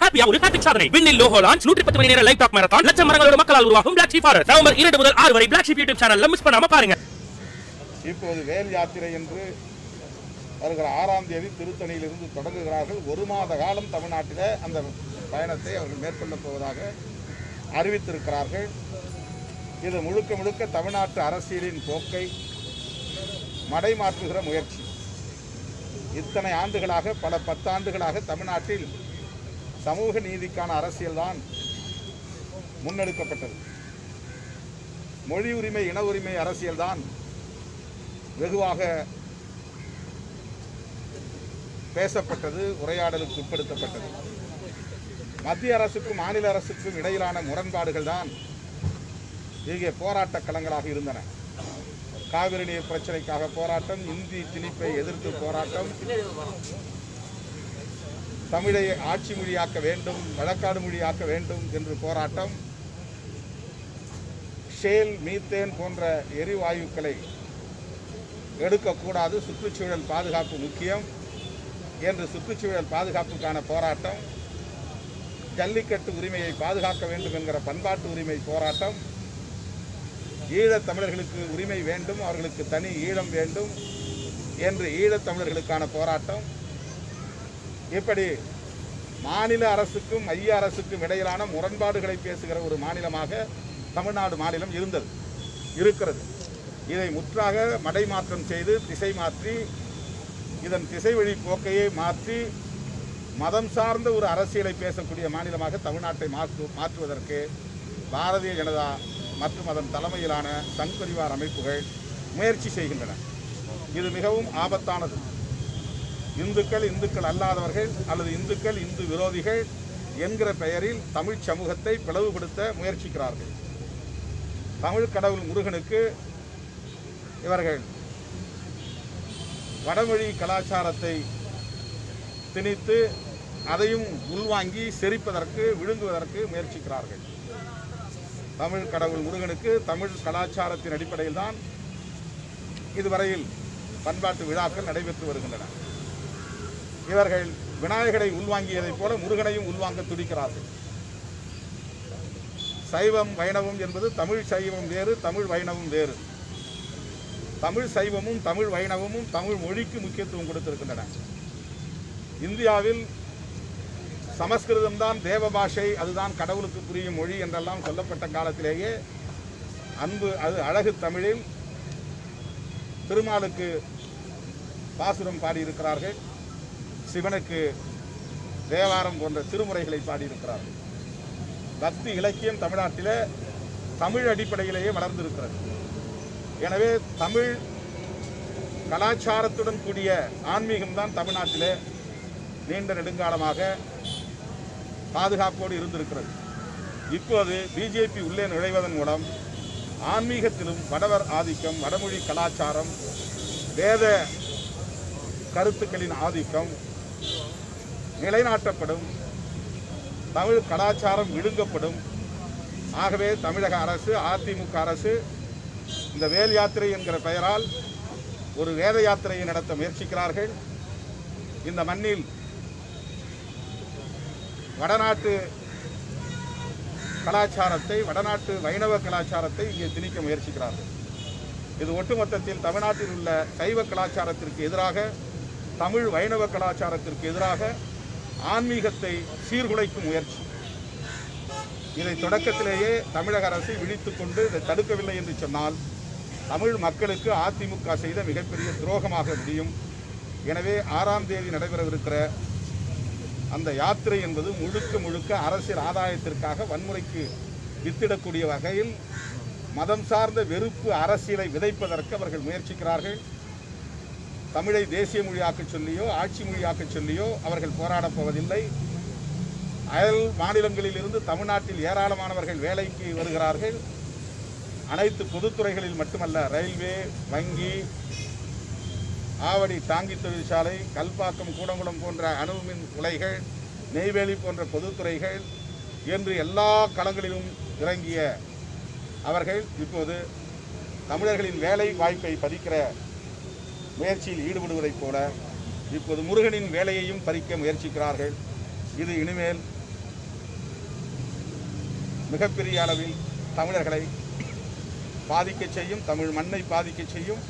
ஹாப்பியா ஒரு ஹாப்பிக் சாதனை விண்ணில் லோகோ லான்ச் நூற்றி பத்து மணி நேர லைவ் டாக் மேரத்தான் லட்சம் மரங்களோட மக்களால் உருவாகும் பிளாக் ஷீப் ஃபாரஸ்ட் நவம்பர் இரண்டு முதல் ஆறு வரை பிளாக் ஷீப் யூடியூப் சேனல்ல மிஸ் பண்ணாம பாருங்க இப்போது வேல் யாத்திரை என்று வருகிற ஆறாம் தேதி திருத்தணியிலிருந்து தொடங்குகிறார்கள் ஒரு மாத காலம் தமிழ்நாட்டில் அந்த பயணத்தை அவர்கள் மேற்கொள்ளப் போவதாக அறிவித்திருக்கிறார்கள் இது முழுக்க முழுக்க தமிழ்நாட்டு அரசியலின் போக்கை மடைமாற்றுகிற முயற்சி இத்தனை ஆண்டுகளாக பல பத்தாண்டுகளாக தமிழ்நாட்டில் சமூக நீதிக்கான அரசியல்தான் முன்னெடுக்கப்பட்டது மொழி உரிமை இன உரிமை அரசியல்தான் வெகுவாக பேசப்பட்டது உரையாடலுக்கு உட்படுத்தப்பட்டது மத்திய அரசுக்கும் மாநில அரசுக்கும் இடையிலான முரண்பாடுகள் தான் இங்கே போராட்ட களங்களாக இருந்தன காவிரி நீர் பிரச்சனைக்காக போராட்டம் இந்தி திணிப்பை எதிர்த்து போராட்டம் தமிழை ஆட்சி மொழியாக்க வேண்டும் வழக்காடு மொழியாக்க வேண்டும் என்று போராட்டம் ஷேல் மீத்தேன் போன்ற எரிவாயுக்களை எடுக்கக்கூடாது சுற்றுச்சூழல் பாதுகாப்பு முக்கியம் என்று சுற்றுச்சூழல் பாதுகாப்புக்கான போராட்டம் ஜல்லிக்கட்டு உரிமையை பாதுகாக்க வேண்டும் என்கிற பண்பாட்டு உரிமை போராட்டம் ஈழத் தமிழர்களுக்கு உரிமை வேண்டும் அவர்களுக்கு தனி ஈழம் வேண்டும் என்று ஈழத் தமிழர்களுக்கான போராட்டம் இப்படி மாநில அரசுக்கும் மைய அரசுக்கும் இடையிலான முரண்பாடுகளை பேசுகிற ஒரு மாநிலமாக தமிழ்நாடு மாநிலம் இருந்தது இருக்கிறது இதை முற்றாக மடைமாற்றம் செய்து திசை மாற்றி இதன் திசை வழி போக்கையை மாற்றி மதம் சார்ந்த ஒரு அரசியலை பேசக்கூடிய மாநிலமாக தமிழ்நாட்டை மாற்று மாற்றுவதற்கு பாரதிய ஜனதா மற்றும் அதன் தலைமையிலான சங் பரிவார் அமைப்புகள் முயற்சி செய்கின்றன இது மிகவும் ஆபத்தானது இந்துக்கள் இந்துக்கள் அல்லாதவர்கள் அல்லது இந்துக்கள் இந்து விரோதிகள் என்கிற பெயரில் தமிழ் சமூகத்தை பிளவுபடுத்த முயற்சிக்கிறார்கள் தமிழ் கடவுள் முருகனுக்கு இவர்கள் வடமொழி கலாச்சாரத்தை திணித்து அதையும் உள்வாங்கி செரிப்பதற்கு விழுங்குவதற்கு முயற்சிக்கிறார்கள் தமிழ் கடவுள் முருகனுக்கு தமிழ் கலாச்சாரத்தின் அடிப்படையில் தான் இதுவரையில் பண்பாட்டு விழாக்கள் நடைபெற்று வருகின்றன இவர்கள் விநாயகரை உள்வாங்கியதைப் போல முருகனையும் உள்வாங்க துடிக்கிறார்கள் சைவம் வைணவம் என்பது தமிழ் சைவம் வேறு தமிழ் வைணவம் வேறு தமிழ் சைவமும் தமிழ் வைணவமும் தமிழ் மொழிக்கு முக்கியத்துவம் கொடுத்திருக்கின்றன இந்தியாவில் சமஸ்கிருதம் தான் தேவ பாஷை அதுதான் கடவுளுக்கு புரியும் மொழி என்றெல்லாம் சொல்லப்பட்ட காலத்திலேயே அன்பு அது அழகு தமிழில் திருமாலுக்கு பாசுரம் பாடியிருக்கிறார்கள் சிவனுக்கு தேவாரம் போன்ற திருமுறைகளை பாடியிருக்கிறார்கள் பக்தி இலக்கியம் தமிழ்நாட்டில் தமிழ் அடிப்படையிலேயே வளர்ந்திருக்கிறது எனவே தமிழ் கலாச்சாரத்துடன் கூடிய ஆன்மீகம்தான் தமிழ்நாட்டிலே நீண்ட நெடுங்காலமாக பாதுகாப்போடு இருந்திருக்கிறது இப்போது பிஜேபி உள்ளே நுழைவதன் மூலம் ஆன்மீகத்திலும் வடவர் ஆதிக்கம் வடமொழி கலாச்சாரம் வேத கருத்துக்களின் ஆதிக்கம் நிலைநாட்டப்படும் தமிழ் கலாச்சாரம் விழுங்கப்படும் ஆகவே தமிழக அரசு அதிமுக அரசு இந்த வேல் யாத்திரை என்கிற பெயரால் ஒரு வேத யாத்திரையை நடத்த முயற்சிக்கிறார்கள் இந்த மண்ணில் வடநாட்டு கலாச்சாரத்தை வடநாட்டு வைணவ கலாச்சாரத்தை இங்கே திணிக்க முயற்சிக்கிறார்கள் இது ஒட்டுமொத்தத்தில் தமிழ்நாட்டில் உள்ள சைவ கலாச்சாரத்திற்கு எதிராக தமிழ் வைணவ கலாச்சாரத்திற்கு எதிராக ஆன்மீகத்தை சீர்குலைக்கும் முயற்சி இதை தொடக்கத்திலேயே தமிழக அரசு விழித்துக் கொண்டு இதை தடுக்கவில்லை என்று சொன்னால் தமிழ் மக்களுக்கு அதிமுக செய்த மிகப்பெரிய துரோகமாக முடியும் எனவே ஆறாம் தேதி நடைபெறவிருக்கிற அந்த யாத்திரை என்பது முழுக்க முழுக்க அரசியல் ஆதாயத்திற்காக வன்முறைக்கு வித்திடக்கூடிய வகையில் மதம் சார்ந்த வெறுப்பு அரசியலை விதைப்பதற்கு அவர்கள் முயற்சிக்கிறார்கள் தமிழை தேசிய மொழியாக்கச் சொல்லியோ ஆட்சி மொழியாக்கச் சொல்லியோ அவர்கள் போராடப் போவதில்லை அயல் மாநிலங்களில் இருந்து தமிழ்நாட்டில் ஏராளமானவர்கள் வேலைக்கு வருகிறார்கள் அனைத்து பொதுத்துறைகளில் மட்டுமல்ல ரயில்வே வங்கி ஆவடி டாங்கி தொழிற்சாலை கல்பாக்கம் கூடங்குளம் போன்ற அணுமின் உலைகள் நெய்வேலி போன்ற பொதுத்துறைகள் என்று எல்லா களங்களிலும் இறங்கிய அவர்கள் இப்போது தமிழர்களின் வேலை வாய்ப்பை பறிக்கிற முயற்சியில் ஈடுபடுவதைப் போல இப்போது முருகனின் வேலையையும் பறிக்க முயற்சிக்கிறார்கள் இது இனிமேல் மிகப்பெரிய அளவில் தமிழர்களை பாதிக்க செய்யும் தமிழ் மண்ணை பாதிக்க செய்யும்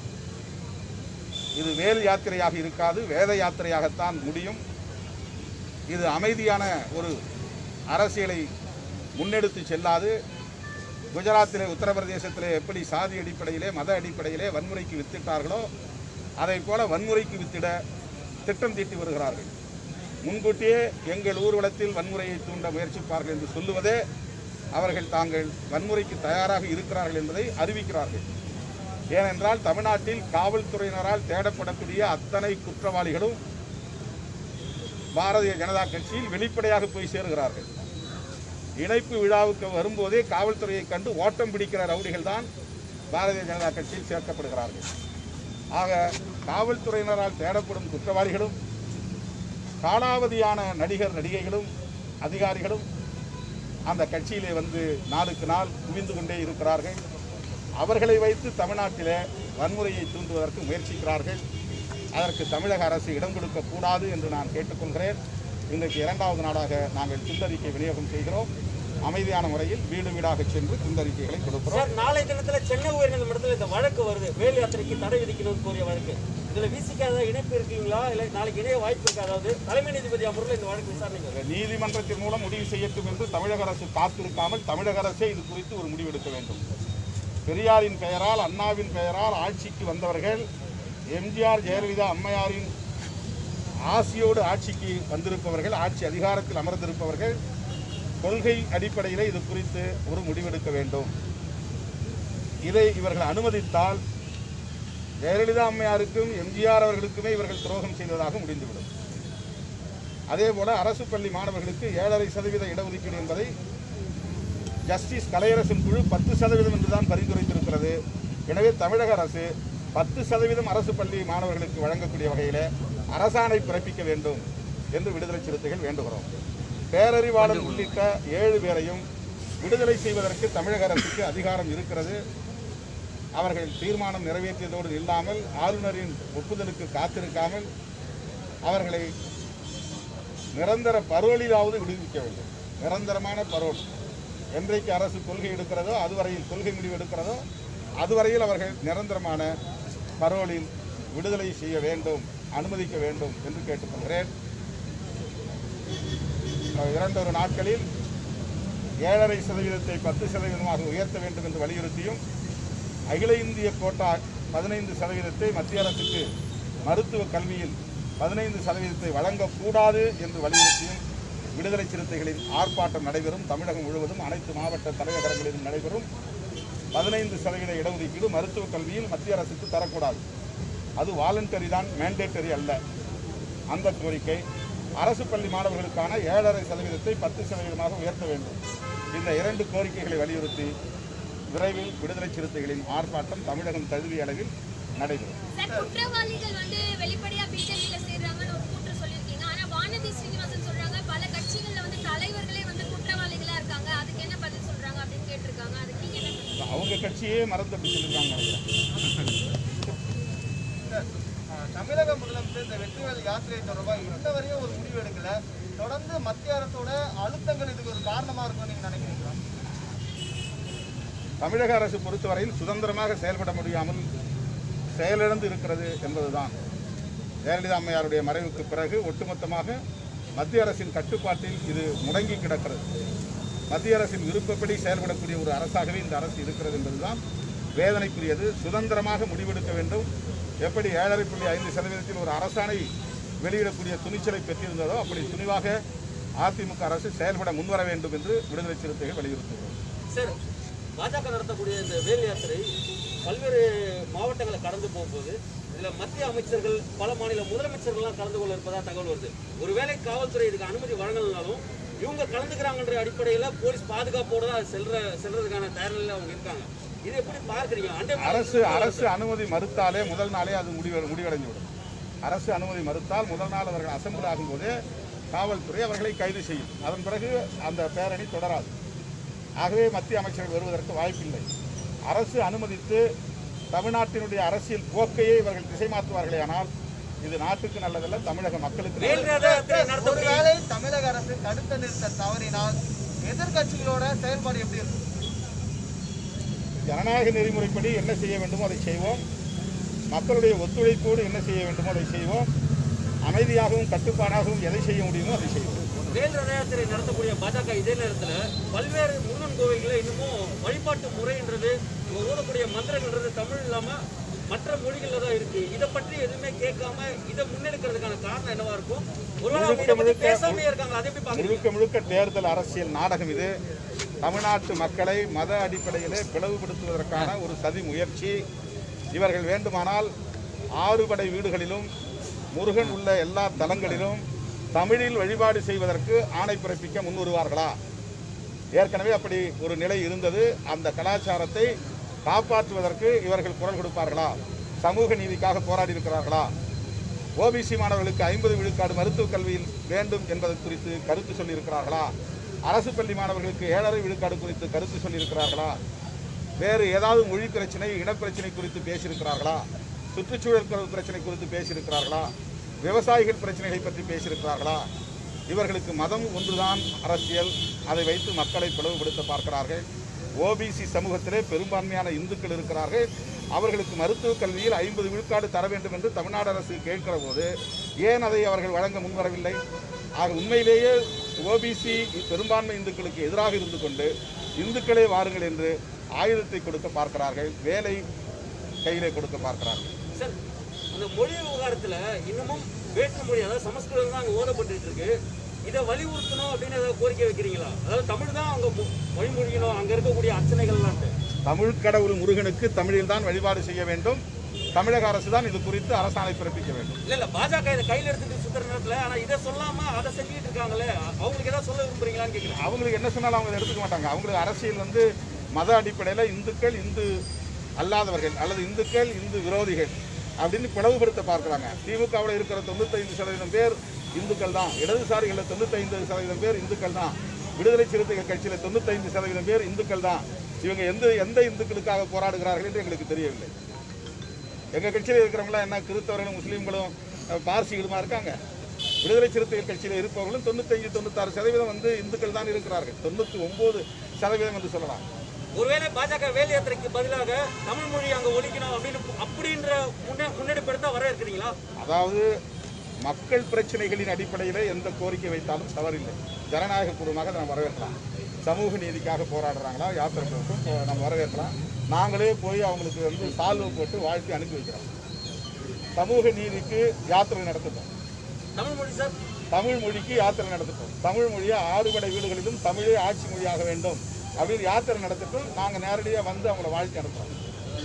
இது வேல் யாத்திரையாக இருக்காது வேத யாத்திரையாகத்தான் முடியும் இது அமைதியான ஒரு அரசியலை முன்னெடுத்து செல்லாது குஜராத்திலே உத்தரப்பிரதேசத்திலே எப்படி சாதி அடிப்படையிலே மத அடிப்படையிலே வன்முறைக்கு வித்திட்டார்களோ அதை போல வன்முறைக்கு வித்திட திட்டம் தீட்டி வருகிறார்கள் முன்கூட்டியே எங்கள் ஊர்வலத்தில் வன்முறையை தூண்ட முயற்சிப்பார்கள் என்று சொல்லுவதே அவர்கள் தாங்கள் வன்முறைக்கு தயாராக இருக்கிறார்கள் என்பதை அறிவிக்கிறார்கள் ஏனென்றால் தமிழ்நாட்டில் காவல்துறையினரால் தேடப்படக்கூடிய அத்தனை குற்றவாளிகளும் பாரதிய ஜனதா கட்சியில் வெளிப்படையாக போய் சேருகிறார்கள் இணைப்பு விழாவுக்கு வரும்போதே காவல்துறையை கண்டு ஓட்டம் பிடிக்கிற ரவுடிகள் தான் பாரதிய ஜனதா கட்சியில் சேர்க்கப்படுகிறார்கள் ஆக காவல்துறையினரால் தேடப்படும் குற்றவாளிகளும் காலாவதியான நடிகர் நடிகைகளும் அதிகாரிகளும் அந்த கட்சியிலே வந்து நாளுக்கு நாள் குவிந்து கொண்டே இருக்கிறார்கள் அவர்களை வைத்து தமிழ்நாட்டிலே வன்முறையை தூண்டுவதற்கு முயற்சிக்கிறார்கள் அதற்கு தமிழக அரசு இடம் கொடுக்கக்கூடாது என்று நான் கேட்டுக்கொள்கிறேன் இன்றைக்கு இரண்டாவது நாளாக நாங்கள் துண்டறிக்கை விநியோகம் செய்கிறோம் அமைதியான முறையில் வீடு வீடாக சென்று துண்டறிக்கைகளை கொடுக்கிறோம் சார் நாளை தினத்துல சென்னை உயர்நீதிமன்றத்தில் இந்த வழக்கு வருது வேல் யாத்திரைக்கு தடை விதிக்கணும்னு கோரிய வழக்கு இதுல விசிக்காத இணைப்பு இருக்கீங்களா இல்ல நாளைக்கு இணைய வாய்ப்பு இருக்கா அதாவது தலைமை நீதிபதி அமர்வில் இந்த வழக்கு விசாரணைக்கு வருது நீதிமன்றத்தின் மூலம் முடிவு செய்யட்டும் என்று தமிழக அரசு காத்திருக்காமல் தமிழக அரசே இது குறித்து ஒரு முடிவெடுக்க வேண்டும் பெரியாரின் பெயரால் அண்ணாவின் பெயரால் ஆட்சிக்கு வந்தவர்கள் எம்ஜிஆர் ஜெயலலிதா அம்மையாரின் ஆசியோடு ஆட்சிக்கு வந்திருப்பவர்கள் ஆட்சி அதிகாரத்தில் அமர்ந்திருப்பவர்கள் கொள்கை அடிப்படையிலே இது குறித்து ஒரு முடிவெடுக்க வேண்டும் இதை இவர்கள் அனுமதித்தால் ஜெயலலிதா அம்மையாருக்கும் எம்ஜிஆர் அவர்களுக்குமே இவர்கள் துரோகம் செய்ததாக முடிந்துவிடும் அதே போல அரசு பள்ளி மாணவர்களுக்கு ஏழரை சதவீத இடஒதுக்கீடு என்பதை ஜஸ்டிஸ் கலையரசன் குழு பத்து சதவீதம் என்றுதான் பரிந்துரைத்திருக்கிறது எனவே தமிழக அரசு பத்து சதவீதம் அரசு பள்ளி மாணவர்களுக்கு வழங்கக்கூடிய வகையில் அரசாணை பிறப்பிக்க வேண்டும் என்று விடுதலை சிறுத்தைகள் வேண்டுகிறோம் பேரறிவாளன் உள்ளிட்ட ஏழு பேரையும் விடுதலை செய்வதற்கு தமிழக அரசுக்கு அதிகாரம் இருக்கிறது அவர்கள் தீர்மானம் நிறைவேற்றியதோடு இல்லாமல் ஆளுநரின் ஒப்புதலுக்கு காத்திருக்காமல் அவர்களை நிரந்தர பரோலிலாவது விடுவிக்க வேண்டும் நிரந்தரமான பரோல் என்றைக்கு அரசு கொள்கை எடுக்கிறதோ அதுவரையில் கொள்கை முடிவு எடுக்கிறதோ அதுவரையில் அவர்கள் நிரந்தரமான பரோலில் விடுதலை செய்ய வேண்டும் அனுமதிக்க வேண்டும் என்று கேட்டுக்கொள்கிறேன் அஹ் இரண்டொரு நாட்களில் ஏழரை சதவீதத்தை பத்து சதவீதமாக உயர்த்த வேண்டும் என்று வலியுறுத்தியும் அகில இந்திய கோட்டா பதினைந்து சதவீதத்தை மத்திய அரசுக்கு மருத்துவ கல்வியில் பதினைந்து சதவீதத்தை வழங்கக்கூடாது என்று வலியுறுத்தியும் விடுதலை சிறுத்தைகளின் ஆர்ப்பாட்டம் நடைபெறும் தமிழகம் முழுவதும் அனைத்து மாவட்ட தலைநகரங்களிலும் நடைபெறும் பதினைந்து சதவீத இடஒதுக்கீடு மருத்துவ கல்வியில் மத்திய அரசுக்கு தரக்கூடாது அது வாலண்டரி தான் மேண்டேட்டரி அல்ல அந்த கோரிக்கை அரசு பள்ளி மாணவர்களுக்கான ஏழரை சதவீதத்தை பத்து சதவீதமாக உயர்த்த வேண்டும் இந்த இரண்டு கோரிக்கைகளை வலியுறுத்தி விரைவில் விடுதலை சிறுத்தைகளின் ஆர்ப்பாட்டம் தமிழகம் தழுவிய அளவில் நடைபெறும் சார் குற்றவாளிகள் வந்து வெளிப்படையா பிஜேபியில சேர்றாங்கன்னு ஒரு கூற்று சொல்லியிருக்கீங்க ஆனா வானதி ஸ்ரீனிவாசன் சொல்றாங்க பல கட்சிகள்ல வந்து தலைவர்களே வந்து குற்றவாளிகளா இருக்காங்க அதுக்கு என்ன பதில் சொல்றாங்க அப்படின்னு கேட்டிருக்காங்க அதுக்கு நீங்க என்ன சொல்றீங்க? அவங்க கட்சியே மறந்து அப்படி சொல்லியிருக்காங்க நினைக்கிறேன் அஹ் தமிழக முதலமைச்சர் இந்த வெற்றிவேல் யாத்திரை தொடர்பாக இன்ன வரையும் ஒரு முடிவு எடுக்கல தொடர்ந்து மத்திய அரசோட அழுத்தங்கள் இதுக்கு ஒரு காரணமா இருக்கும்னு நீங்க நினைக்கிறீங்களா தமிழக அரசு பொறுத்தவரையில் சுதந்திரமாக செயல்பட முடியாமல் செயலிழந்து இருக்கிறது என்பதுதான் ஜெயலலிதா அம்மையாருடைய மறைவுக்கு பிறகு ஒட்டுமொத்தமாக மத்திய அரசின் கட்டுப்பாட்டில் இது முடங்கி கிடக்கிறது மத்திய அரசின் விருப்பப்படி செயல்படக்கூடிய ஒரு அரசாகவே இந்த அரசு இருக்கிறது என்பதுதான் வேதனைக்குரியது சுதந்திரமாக முடிவெடுக்க வேண்டும் எப்படி ஏழரை புள்ளி ஐந்து சதவீதத்தில் ஒரு அரசாணை வெளியிடக்கூடிய துணிச்சலை பெற்றிருந்ததோ அப்படி துணிவாக அதிமுக அரசு செயல்பட முன்வர வேண்டும் என்று விடுதலை சிறுத்தைகள் வலியுறுத்துகிறோம் சார் பாஜக நடத்தக்கூடிய இந்த வேல் யாத்திரை பல்வேறு மாவட்டங்களை கடந்து போகும்போது இதுல மத்திய அமைச்சர்கள் பல மாநில முதலமைச்சர்கள்லாம் கலந்து கொள்ள இருப்பதா தகவல் வருது ஒருவேளை காவல்துறை இதுக்கு அனுமதி வழங்கலனாலும் இவங்க கலந்துக்கிறாங்கன்ற அடிப்படையில போலீஸ் பாதுகாப்போட தான் செல்ற செல்றதுக்கான தயாரில் அவங்க இருக்காங்க இது எப்படி பார்க்கறீங்க அண்டை அரசு அரசு அனுமதி மறுத்தாலே முதல் நாளே அது முடிவு முடிவடைந்து விடும் அரசு அனுமதி மறுத்தால் முதல் நாள் அவர்கள் அசம்பிள் ஆகும்போதே காவல்துறை அவர்களை கைது செய்யும் அதன் பிறகு அந்த பேரணி தொடராது ஆகவே மத்திய அமைச்சர்கள் வருவதற்கு வாய்ப்பில்லை அரசு அனுமதித்து தமிழ்நாட்டினுடைய அரசியல் போக்கையே இவர்கள் திசை மாற்றுவார்களே ஆனால் இது நாட்டுக்கு நல்லதல்ல தமிழக மக்களுக்கு வேல் நல்லதல்ல. யாத்திரை நடத்தக்கூடிய ஒருவேளை தமிழக அரசு தடுத்து நிறுத்த தவறினால் எதிர்க்கட்சிகளோட செயல்பாடு எப்படி இருக்கும் ஜனநாயக நெறிமுறைப்படி என்ன செய்ய வேண்டுமோ அதை செய்வோம் மக்களுடைய ஒத்துழைப்போடு என்ன செய்ய வேண்டுமோ அதை செய்வோம் அமைதியாகவும் கட்டுப்பாடாகவும் எதை செய்ய முடியுமோ அதை செய்வோம் வேல் ரத யாத்திரை நடத்தக்கூடிய பாஜக இதே நேரத்துல பல்வேறு முருகன் கோவில்களை இன்னமும் வழிபாட்டு முறைன்றது இவங்க ஓடக்கூடிய மந்திரங்கள்ன்றது தமிழ் இல்லாம மற்ற மொழிகள்ல தான் இருக்கு இதை பற்றி எதுவுமே கேட்காம இதை முன்னெடுக்கிறதுக்கான காரணம் என்னவா இருக்கும் ஒருவேளை அவங்க இதை பத்தி பேசாமே இருக்காங்க அதை எப்படி பாக்குறீங்க முழுக்க முழுக்க தேர்தல் அரசியல் நாடகம் இது தமிழ்நாட்டு மக்களை மத அடிப்படையிலே பிளவுபடுத்துவதற்கான ஒரு சதி முயற்சி இவர்கள் வேண்டுமானால் ஆறுபடை வீடுகளிலும் முருகன் உள்ள எல்லா தலங்களிலும் தமிழில் வழிபாடு செய்வதற்கு ஆணை பிறப்பிக்க முன்வருவார்களா ஏற்கனவே அப்படி ஒரு நிலை இருந்தது அந்த கலாச்சாரத்தை காப்பாற்றுவதற்கு இவர்கள் குரல் கொடுப்பார்களா சமூக நீதிக்காக போராடி இருக்கிறார்களா ஓபிசி மாணவர்களுக்கு ஐம்பது விழுக்காடு மருத்துவக் கல்வியில் வேண்டும் என்பது குறித்து கருத்து சொல்லியிருக்கிறார்களா அரசு பள்ளி மாணவர்களுக்கு ஏழரை விழுக்காடு குறித்து கருத்து சொல்லியிருக்கிறார்களா வேறு ஏதாவது மொழி பிரச்சனை இனப்பிரச்சனை குறித்து பேசியிருக்கிறார்களா சுற்றுச்சூழல் பிர- பிரச்சனை குறித்து பேசியிருக்கிறார்களா விவசாயிகள் பிரச்சனைகளை பற்றி பேசியிருக்கிறார்களா இவர்களுக்கு மதம் ஒன்றுதான் அரசியல் அதை வைத்து மக்களை பிளவுபடுத்த பார்க்கிறார்கள் ஓபிசி சமூகத்திலே பெரும்பான்மையான இந்துக்கள் இருக்கிறார்கள் அவர்களுக்கு மருத்துவக் கல்வியில் ஐம்பது விழுக்காடு தர வேண்டும் என்று தமிழ்நாடு அரசு கேட்கிற போது ஏன் அதை அவர்கள் வழங்க முன்வரவில்லை ஆக உண்மையிலேயே ஓபிசி பெரும்பான்மை இந்துக்களுக்கு எதிராக இருந்து கொண்டு இந்துக்களே வாருங்கள் என்று ஆயுதத்தை கொடுக்க பார்க்கிறார்கள் வேலை கையிலே கொடுக்க பார்க்கிறார்கள் சார் அந்த மொழி விவகாரத்துல இன்னமும் வேற்று மொழி அதாவது சமஸ்கிருதம் தான் அங்க ஓதப்பட்டு இருக்கு இதை வலியுறுத்தணும் அப்படின்னு ஏதாவது கோரிக்கை வைக்கிறீங்களா அதாவது தமிழ் தான் அவங்க மொ- மொழிமொழியணும் அங்க இருக்கக்கூடிய அர்ச்சனைகள்லாம் தமிழ் கடவுள் முருகனுக்கு தமிழில் தான் வழிபாடு செய்ய வேண்டும் தமிழக அரசு தான் இது குறித்து அரசாணை பிறப்பிக்க வேண்டும் இல்ல இல்ல பாஜக இதை கையில எடுத்துட்டு சுத்துற நேரத்துல ஆனா இதை சொல்லாம அதை செஞ்சுட்டு இருக்காங்களே அவங்களுக்கு ஏதாவது சொல்ல விரும்புறீங்களான்னு கேக்குறேன் அவங்களுக்கு என்ன சொன்னாலும் அவங்க அதை எடுத்துக்க மாட்டாங்க அவங்களுக்கு அரசியல் வந்து மத அடிப்படையில் இந்துக்கள் இந்து அல்லாதவர்கள் அல்லது இந்துக்கள் இந்து விரோதிகள் அப்படின்னு பிளவுபடுத்த பார்க்குறாங்க திமுகவில் இருக்கிற தொண்ணூத்தைந்து சதவீதம் பேர் இந்துக்கள் தான் இடதுசாரிகளில் தொண்ணூத்தைந்து சதவீதம் பேர் இந்துக்கள் தான் விடுதலை சிறுத்தைகள் கட்சியில் தொண்ணூத்தைந்து சதவீதம் பேர் இந்துக்கள் தான் இவங்க எந்த எந்த இந்துக்களுக்காக போராடுகிறார்கள் என்று எங்களுக்கு தெரியவில்லை எங்கள் கட்சியில் இருக்கிறவங்களாம் என்ன கிறிஸ்தவர்களும் முஸ்லீம்களும் அஹ், பார்சிகளுமா இருக்காங்க விடுதலை சிறுத்தைகள் கட்சியில் இருப்பவர்களும் தொண்ணூத்தஞ்சு தொண்ணூத்தாறு சதவீதம் வந்து இந்துக்கள் தான் இருக்கிறார்கள் தொண்ணூற்றி ஒம்பது சதவீதம் என்று சொல்லலாம் ஒருவேளை பாஜக வேல் யாத்திரைக்கு பதிலாக தமிழ் மொழி அங்க ஒழிக்கணும் அப்படின்னு அப்படின்ற முன்னே முன்னெடுப்பு எடுத்தா வர இருக்கிறீங்களா அதாவது மக்கள் பிரச்சனைகளின் அடிப்படையில் எந்த கோரிக்கை வைத்தாலும் தவறில்லை ஜனநாயகபூர்வமாக அதை நம்ம வரவேற்கலாம் சமூக நீதிக்காக போராடுறாங்களா யாத்திரை போட்டும் போ- நம்ம வரவேற்கலாம் நாங்களே போய் அவங்களுக்கு வந்து சால்வு போட்டு வாழ்த்தி அனுப்பி வைக்கிறோம் சமூக நீதிக்கு யாத்திரை நடத்தட்டும் தமிழ் மொழி சார் தமிழ் மொழிக்கு யாத்திரை நடத்தட்டும் தமிழ் மொழியை ஆறுபடை வீடுகளிலும் தமிழே ஆட்சி மொழியாக வேண்டும் அப்படின்னு யாத்திரை நடத்தட்டும் நாங்கள் நேரடியாக வந்து அவங்கள வாழ்க்கை அனுப்புகிறோம்